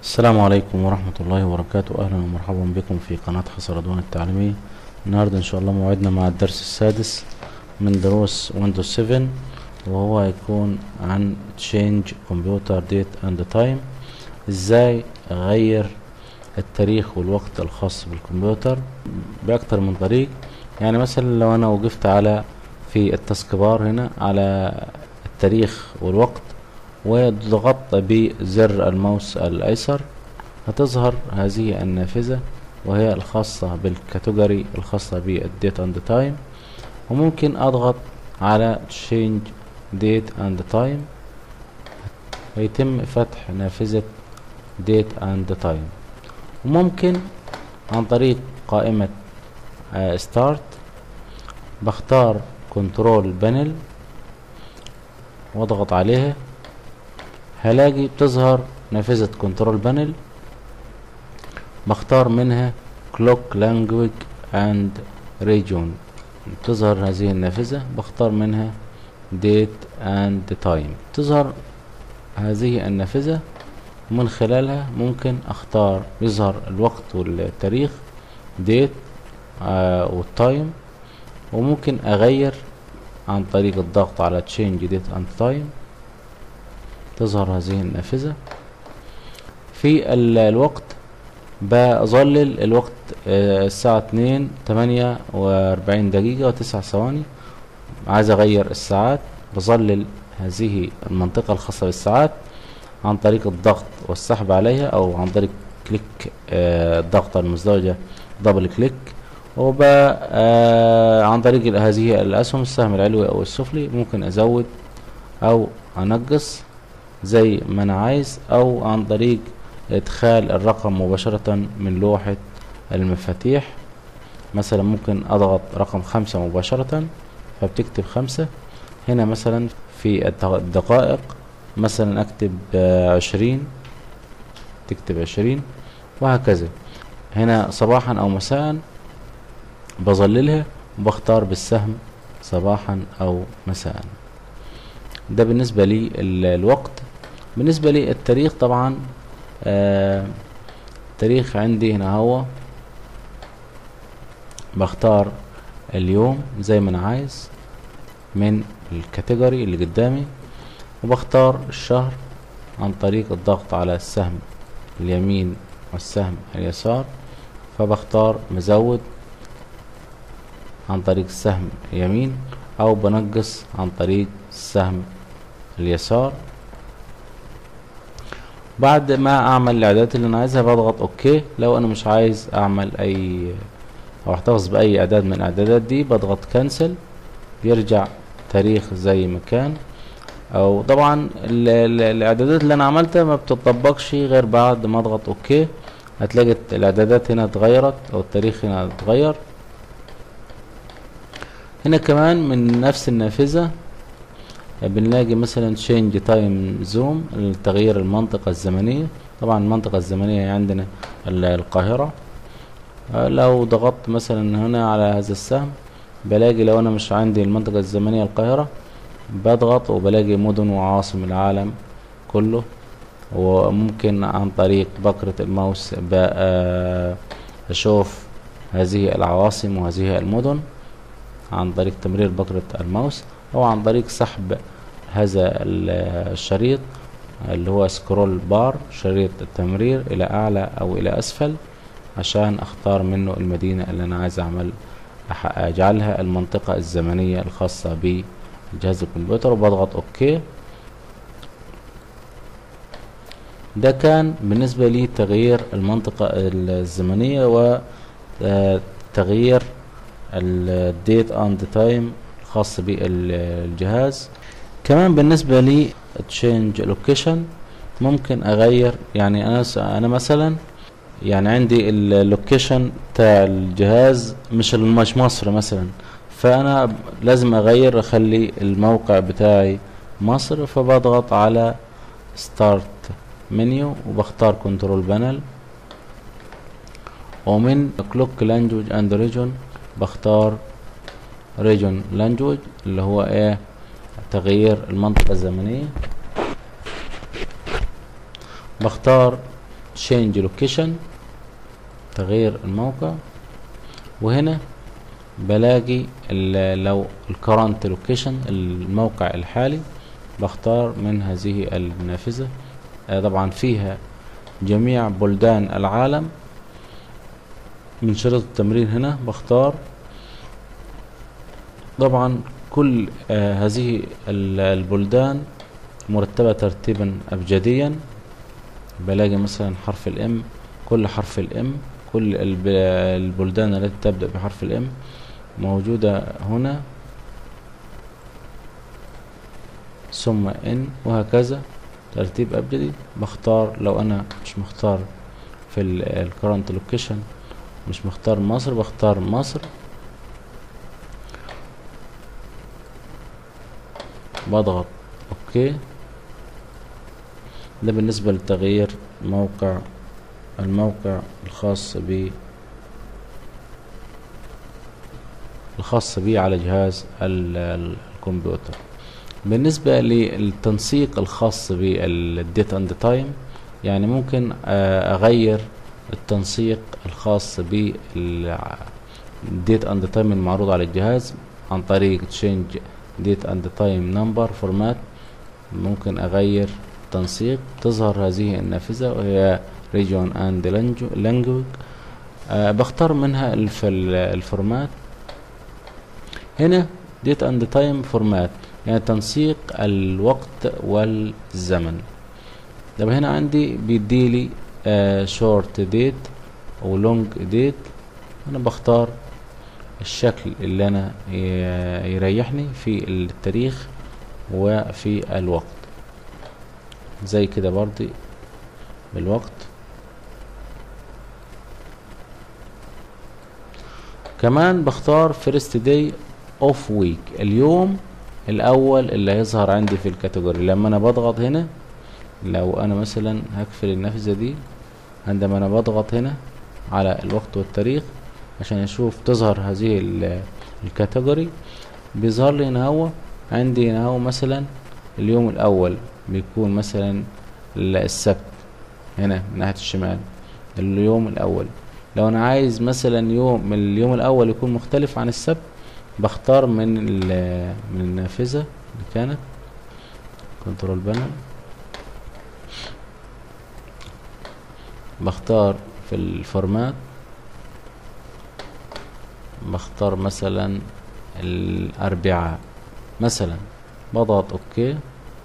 السلام عليكم ورحمة الله وبركاته أهلا ومرحبا بكم في قناة حسن رضوان التعليمية النهاردة إن شاء الله موعدنا مع الدرس السادس من دروس ويندوز 7 وهو هيكون عن Change Computer Date and Time إزاي أغير التاريخ والوقت الخاص بالكمبيوتر بأكتر من طريق يعني مثلا لو أنا وقفت على في التاسك بار هنا على التاريخ والوقت وضغطت بزر الماوس الأيسر هتظهر هذه النافذة وهي الخاصة بالكاتيجوري الخاصة بالديت اند تايم وممكن اضغط على change date and time ويتم فتح نافذة date and time وممكن عن طريق قائمة uh, start بختار كنترول بانل واضغط عليها هلاقي بتظهر نافذة كنترول بانل بختار منها clock language and region تظهر هذه النافذة بختار منها date and time تظهر هذه النافذة من خلالها ممكن اختار يظهر الوقت والتاريخ date آه والتايم وممكن اغير عن طريق الضغط على change date and time تظهر هذه النافذة في الوقت بظلل الوقت الساعة اتنين تمانية واربعين دقيقة وتسع ثواني عايز اغير الساعات بظلل هذه المنطقة الخاصة بالساعات عن طريق الضغط والسحب عليها او عن طريق كليك الضغطة المزدوجة دبل كليك وب عن طريق هذه الاسهم السهم العلوي او السفلي ممكن ازود او انقص زي ما انا عايز او عن طريق ادخال الرقم مباشرة من لوحة المفاتيح مثلا ممكن اضغط رقم خمسة مباشرة فبتكتب خمسة هنا مثلا في الدقائق مثلا اكتب عشرين تكتب عشرين وهكذا هنا صباحا او مساء بظللها وبختار بالسهم صباحا او مساء ده بالنسبة لي الوقت بالنسبة لي التاريخ طبعا آه التاريخ عندي هنا هو بختار اليوم زي ما انا عايز من الكاتيجوري اللي قدامي وبختار الشهر عن طريق الضغط على السهم اليمين والسهم اليسار فبختار مزود عن طريق السهم اليمين او بنقص عن طريق السهم اليسار بعد ما اعمل الاعدادات اللي انا عايزها بضغط اوكي لو انا مش عايز اعمل اي او احتفظ باي اعداد من الاعدادات دي بضغط كنسل بيرجع تاريخ زي ما كان او طبعا ال ال الاعدادات اللي انا عملتها ما بتطبقش غير بعد ما اضغط اوكي هتلاقي الاعدادات هنا اتغيرت او التاريخ هنا اتغير هنا كمان من نفس النافذة بنلاقي مثلا change time zoom لتغيير المنطقة الزمنية طبعا المنطقة الزمنية عندنا القاهرة لو ضغطت مثلا هنا على هذا السهم بلاقي لو انا مش عندي المنطقة الزمنية القاهرة بضغط وبلاقي مدن وعواصم العالم كله وممكن عن طريق بكرة الماوس اشوف هذه العواصم وهذه المدن عن طريق تمرير بكرة الماوس او عن طريق سحب هذا الشريط اللي هو سكرول بار شريط التمرير الى اعلى او الى اسفل عشان اختار منه المدينة اللي انا عايز اعمل اجعلها المنطقة الزمنية الخاصة بجهاز الكمبيوتر وبضغط اوكي ده كان بالنسبة لي تغيير المنطقة الزمنية وتغيير الديت اند تايم خاص بالجهاز كمان بالنسبة لي تشينج لوكيشن ممكن اغير يعني انا انا مثلا يعني عندي اللوكيشن بتاع الجهاز مش مش مصر مثلا فانا لازم اغير اخلي الموقع بتاعي مصر فبضغط على ستارت منيو وبختار كنترول بانل ومن كلوك لانجوج اند ريجون بختار ريجون لانجوج اللي هو ايه تغيير المنطقة الزمنية بختار change location تغيير الموقع وهنا بلاقي ال- لو الكرنت لوكيشن الموقع الحالي بختار من هذه النافذة آه، طبعا فيها جميع بلدان العالم من شريط التمرين هنا بختار طبعا كل آه هذه ال- البلدان مرتبة ترتيبا أبجديا بلاقي مثلا حرف الام كل حرف الام كل الب- البلدان التي تبدأ بحرف الام موجودة هنا ثم ان وهكذا ترتيب ابجدي بختار لو انا مش مختار في الكرنت لوكيشن مش مختار مصر بختار مصر بضغط اوكي ده بالنسبة لتغيير موقع الموقع الخاص ب الخاص بي على جهاز ال- ال- الكمبيوتر بالنسبة للتنسيق الخاص بالديت اند تايم يعني ممكن آه، اغير التنسيق الخاص بالديت اند تايم المعروض على الجهاز عن طريق change date and time number format ممكن اغير تنسيق تظهر هذه النافذة وهي region and langu- language آه بختار منها الف ال- الفورمات هنا date and time format يعني تنسيق الوقت والزمن طب هنا عندي بيديلي آه short date و long date انا بختار الشكل اللي انا ي- يريحني في التاريخ وفي الوقت زي كده برضي بالوقت كمان بختار first day of week اليوم الاول اللي هيظهر عندي في الكاتيجوري لما انا بضغط هنا لو انا مثلا هقفل النافذة دي عندما انا بضغط هنا على الوقت والتاريخ عشان اشوف تظهر هذه ال- الكاتيجوري بيظهر لي هنا هو عندي هنا هو مثلا اليوم الاول بيكون مثلا ال- السبت هنا من ناحية الشمال اليوم الاول لو انا عايز مثلا يوم من اليوم الاول يكون مختلف عن السبت بختار من ال- من النافذة اللي كانت كنترول بانل بختار في الفورمات بختار مثلا الاربعاء مثلا بضغط اوكي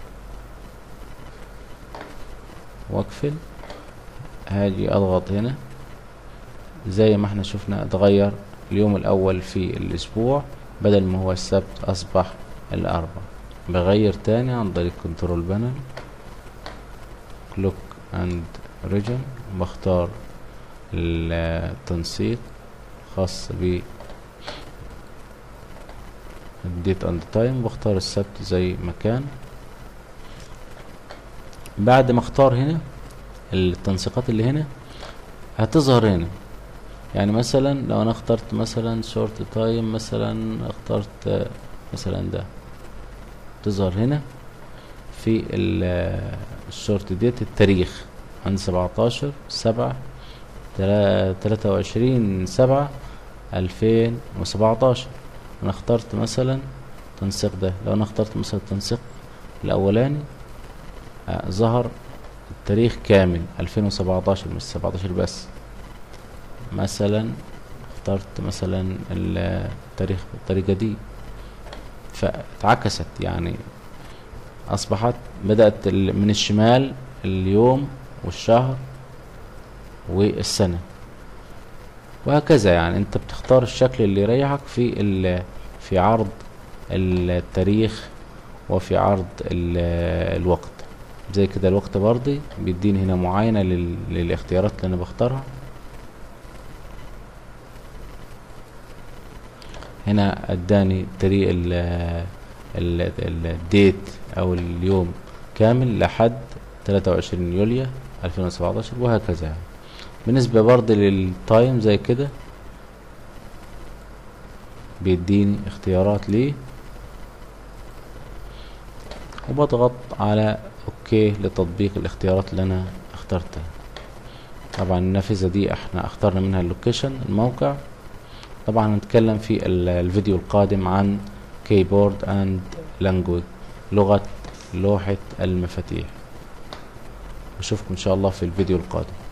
واقفل هاجي اضغط هنا زي ما احنا شفنا اتغير اليوم الاول في الاسبوع بدل ما هو السبت اصبح الاربع بغير تاني عن طريق كنترول بانل كلوك اند ريجن بختار التنسيق خاص ب الديت اند تايم بختار السبت زي ما كان بعد ما اختار هنا التنسيقات اللي هنا هتظهر هنا يعني مثلا لو انا اخترت مثلا شورت تايم مثلا اخترت آه، مثلا ده تظهر هنا في ال- الشورت ديت التاريخ عند سبعتاشر سبعة تلاتة وعشرين سبعة ألفين وسبعتاشر أنا اخترت مثلا التنسيق ده لو أنا اخترت مثلا التنسيق الأولاني آه، ظهر التاريخ كامل ألفين وسبعتاشر مش سبعتاشر بس مثلا اخترت مثلا التاريخ بالطريقة دي فاتعكست يعني أصبحت بدأت ال- من الشمال اليوم والشهر والسنة وهكذا يعني انت بتختار الشكل اللي يريحك في ال- في عرض التاريخ وفي عرض ال- الوقت زي كده الوقت برضي بيديني هنا معاينة لل- للاختيارات اللي انا بختارها هنا اداني طريق ال ال- ال- الديت او اليوم كامل لحد 23 يوليو 2017 وهكذا يعني. بالنسبة برضه للتايم زي كده بيديني اختيارات ليه وبضغط على اوكي لتطبيق الاختيارات اللي انا اخترتها طبعا النافذة دي احنا اخترنا منها اللوكيشن الموقع طبعا هنتكلم في ال- الفيديو القادم عن كيبورد اند لانجوج لغة لوحة المفاتيح نشوفكم ان شاء الله في الفيديو القادم